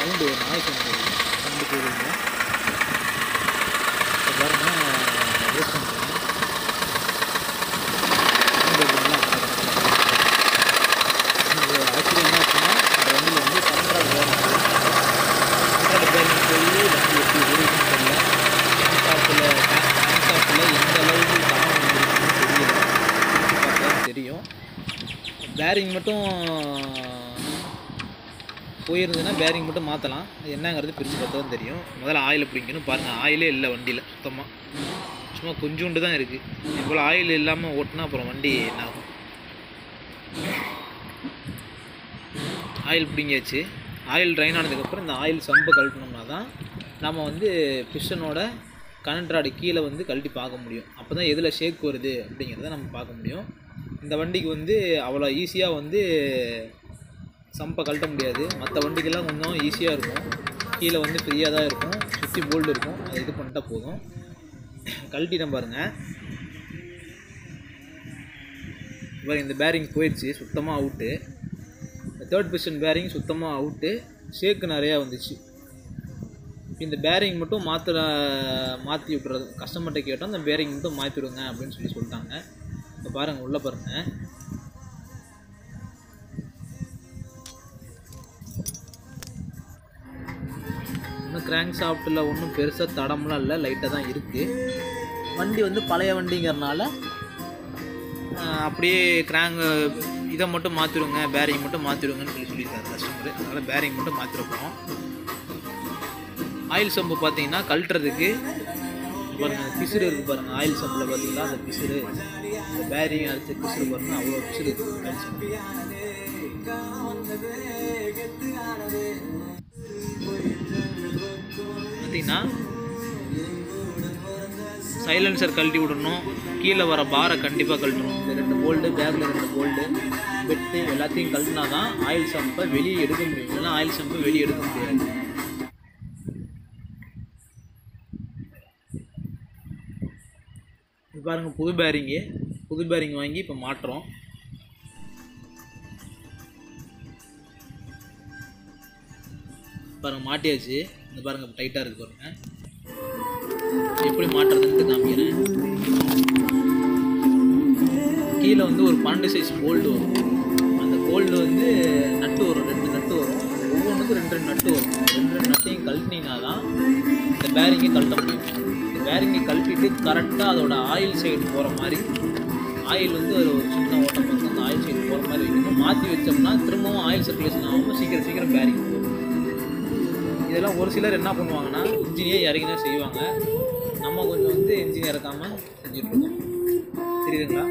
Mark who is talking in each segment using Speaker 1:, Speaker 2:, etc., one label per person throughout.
Speaker 1: sound noise வந்து sound கேட்குதுங்க இப்போ பாருங்க வேஸ்ட் பண்ணுறேன் ஆக்சுவலி என்ன ஆச்சுன்னா இந்த வண்டியில் வந்து சன்ட்ராக் வேணும் சன்ட்ராக் பேரிங் போய் வண்டி எப்படி ஓடிக்கணும் தெரியல ஹேண்ட்ஷாப்பில் ஹேண்ட்ஷாப்பில் எந்த அளவுக்கு தாமம் இருக்குன்னு தெரியல பிரிச்சு பார்த்தா தான் தெரியும் பேரிங் மட்டும் போயிருந்ததுன்னா பேரிங் மட்டும் மாற்றலாம் அது என்னங்கிறது பிரித்து பார்த்தா தான் தெரியும் முதல்ல ஆயில் பிடிக்கணும் பாருங்கள் ஆயிலே இல்லை வண்டியில் சுத்தமாக சும்மா கொஞ்சோண்டு தான் இருக்குது இவ்வளோ ஆயில் இல்லாமல் ஓட்டினா அப்புறம் வண்டி என்ன ஆகும் ஆயில் பிடிங்கியாச்சு ஆயில் ட்ரைன் ஆனதுக்கப்புறம் இந்த ஆயில் சம்பை கழட்டினோம்னா தான் நம்ம வந்து பிஸ்டனோட கனட்ராடு கீழே வந்து கழட்டி பார்க்க முடியும் அப்போ தான் எதில் ஷேக் வருது அப்படிங்கிறத நம்ம பார்க்க முடியும் இந்த வண்டிக்கு வந்து அவ்வளோ ஈஸியாக வந்து சம்பை கழட்ட முடியாது மற்ற வண்டிக்கெல்லாம் கொஞ்சம் ஈஸியாக இருக்கும் கீழே வந்து ஃப்ரீயாக தான் இருக்கும் சுற்றி போல்டு இருக்கும் அதை இது பண்ணிட்டா போதும் கழட்டிட்டேன் பாருங்கள் பாருங்க இந்த பேரிங் போயிடுச்சு சுத்தமாக அவுட்டு தேர்ட் பிஸ்டன் பேரிங் சுத்தமாக அவுட்டு ஷேக்கு நிறையா வந்துச்சு இந்த பேரிங் மட்டும் மாற்ற மாற்றி விட்றது கஸ்டமர்கிட்ட கேட்டோம் இந்த பேரிங் மட்டும் மாற்றிடுங்க அப்படின்னு சொல்லி சொல்லிட்டாங்க இப்போ பாருங்கள் உள்ளே பாருங்கள் இன்னும் கிராங்க் ஷாஃப்ட்டில் ஒன்றும் பெருசாக தடம்லாம் இல்லை லைட்டாக தான் இருக்குது வண்டி வந்து பழைய வண்டிங்கிறனால ஆஹ், அப்படியே கிராங்க் இதை மட்டும் மாற்றிடுங்க பேரிங் மட்டும் மாற்றிடுங்கன்னு சொல்லி சொல்லியிருக்காரு கஸ்டமர் அதனால் பேரிங் மட்டும் மாற்றிட போகிறோம் ஆயில் சம்பு பார்த்தீங்கன்னா கழட்டுறதுக்கு பாருங்க பிசுறு இருக்குது பாருங்கள் ஆயில் சம்பில் பார்த்தீங்கன்னா அந்த பிசுறு இந்த பேரிங் அடிச்ச பிசுறு பாருங்க அவ்வளோ பிசுறு இருக்குது ஆயில் சம்பு பார்த்தீங்கன்னா சைலன்சர் கழட்டி விடணும் கீழே வர பாரை கண்டிப்பாக கழட்டணும் இந்த ரெண்டு போல்டு பேக்கில் ரெண்டு போல்டு பெட்டு எல்லாத்தையும் கழட்டினா தான் ஆயில் சம்பை வெளியே எடுக்க முடியும் இல்லைன்னா ஆயில் சம்பை வெளியே எடுக்க முடியாது இது பாருங்கள் புது பேரிங்கு புது பேரிங் வாங்கி இப்போ மாட்டுறோம் பாருங்கள் மாட்டியாச்சு இந்த பாருங்கள் டைட்டாக இருக்குது பாருங்கள் எப்படி மாட்டுறதுன்ட்டு காமிக்கிறேன் கீழே வந்து ஒரு பன்னெண்டு சைஸ் போல்டு வரும் அந்த போல்டு வந்து நட்டு வரும் ரெண்டு நட்டு வரும் ஒவ்வொன்றுக்கும் ரெண்டு ரெண்டு நட்டு வரும் ரெண்டு ரெண்டு நட்டையும் கழட்டினீங்கன்னா தான் இந்த பேரிங்கை கழட்ட முடியும் இந்த பேரிங்கை கழட்டிட்டு கரெக்டாக அதோட ஆயில் சைடு போகிற மாதிரி ஆயில் வந்து ஒரு ஒரு சின்ன ஓட்டம் வந்து அந்த ஆயில் சைடு போகிற மாதிரி வைக்கணும் மாற்றி வச்சோம்னா திரும்பவும் ஆயில் சர்க்குலேஷன் ஆகாமல் சீக்கிரம் சீக்கிரம் பேரிங் போகும் இதெல்லாம் ஒரு சிலர் என்ன பண்ணுவாங்கன்னா இன்ஜினியர் இறங்கி தான் செய்வாங்க நம்ம கொஞ்சம் வந்து இன்ஜின் இறக்காமல் செஞ்சுட்ருக்கோம் தெரியுதுங்களா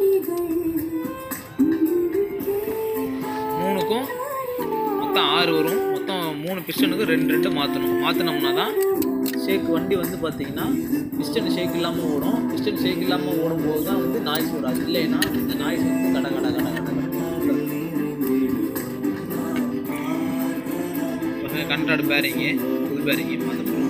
Speaker 1: மூணுக்கும் மொத்தம் ஆறு வரும் மொத்தம் மூணு பிஸ்டனுக்கு ரெண்டு ரெண்டு மாற்றணும் மாற்றினோம்னா தான் ஷேக் வண்டி வந்து பார்த்தீங்கன்னா பிஸ்டன் ஷேக் இல்லாமல் ஓடும் பிஸ்டன் ஷேக் இல்லாமல் ஓடும்போது தான் வந்து நாய்ஸ் வராது இல்லைன்னா இந்த நாய்ஸ் வந்து கட கட கட கட கட கண்ட்ராடு பேரிங்கு புது பேரிங்கு மாற்ற போகிறோம்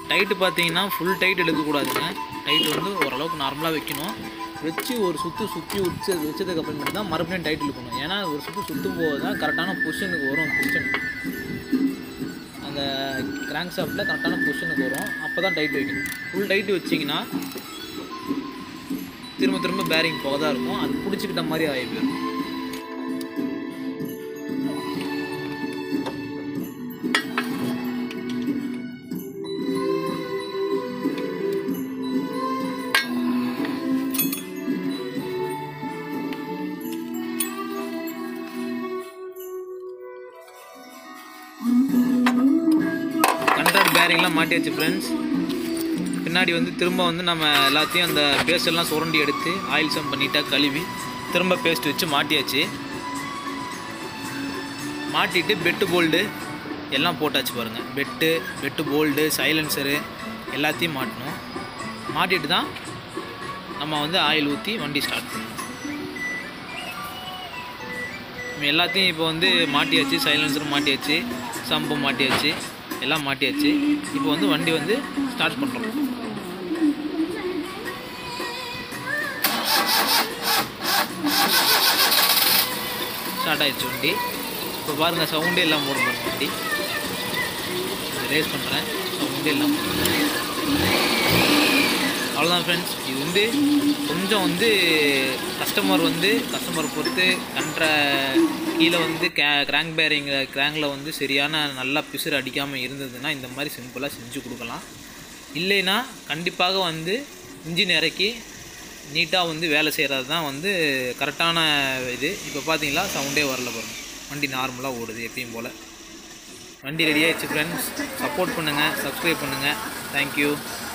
Speaker 1: டைட்டு பார்த்தீங்கன்னா ஃபுல் டைட் எடுக்கக்கூடாதுங்க டைட் வந்து ஓரளவுக்கு நார்மலாக வைக்கணும் வச்சு ஒரு சுற்று சுற்றி வச்சு வச்சதுக்கு அப்புறமேட்டு தான் மறுபடியும் டைட் இழுக்கணும் ஏன்னா ஒரு சுற்று சுற்றும் போது தான் கரெக்டான பொசிஷனுக்கு வரும் பிஸ்டன் அந்த கிராங்க் ஷாஃப்டில் கரெக்டான பொசிஷனுக்கு வரும் அப்போ தான் டைட் வைக்கணும் ஃபுல் டைட் வச்சிங்கன்னா திரும்ப திரும்ப பேரிங் போக தான் இருக்கும் அது பிடிச்சிக்கிட்ட மாதிரி ஆகி போயிடும் கண்ட்ராக்ட் பேரிங்லாம் மாட்டியாச்சு ஃப்ரெண்ட்ஸ் பின்னாடி வந்து திரும்ப வந்து நம்ம எல்லாத்தையும் அந்த பேஸ்ட் எல்லாம் சுரண்டி எடுத்து ஆயில் சம் பண்ணிட்டா கழுவி திரும்ப பேஸ்ட் வச்சு மாட்டியாச்சு மாட்டிட்டு பெட்டு போல்டு எல்லாம் போட்டாச்சு பாருங்கள் பெட்டு பெட்டு போல்டு சைலன்சரு எல்லாத்தையும் மாட்டணும் மாட்டிட்டு தான் நம்ம வந்து ஆயில் ஊற்றி வண்டி ஸ்டார்ட் பண்ணணும் நம்ம எல்லாத்தையும் இப்போ வந்து மாட்டியாச்சு சைலன்சர் மாட்டியாச்சு சம்பு மாட்டியாச்சு எல்லாம் மாட்டியாச்சு இப்போ வந்து வண்டி வந்து ஸ்டார்ட் பண்ணுறோம் ஸ்டார்ட் ஆயிடுச்சு வண்டி இப்போ பாருங்கள் சவுண்டே இல்லாமல் போடும் பாருங்க வண்டி ரேஸ் பண்ணுறேன் சவுண்டே இல்லாமல் அவ்வளோதான் ஃப்ரெண்ட்ஸ் இது வந்து கொஞ்சம் வந்து கஸ்டமர் வந்து கஸ்டமர் பொறுத்து கண்ட கீழே வந்து கே கிராங்க் பேரிங் கிராங்கில் வந்து சரியான நல்லா பிசுறு அடிக்காமல் இருந்ததுன்னா இந்த மாதிரி சிம்பிளாக செஞ்சு கொடுக்கலாம் இல்லைன்னா கண்டிப்பாக வந்து இன்ஜின் இறக்கி நீட்டாக வந்து வேலை செய்கிறது தான் வந்து கரெக்டான இது இப்போ பார்த்தீங்களா சவுண்டே வரல பாருங்க வண்டி நார்மலாக ஓடுது எப்பயும் போல் வண்டி ரெடியாகிடுச்சு ஃப்ரெண்ட்ஸ் சப்போர்ட் பண்ணுங்கள் சப்ஸ்கிரைப் பண்ணுங்கள் தேங்க்யூ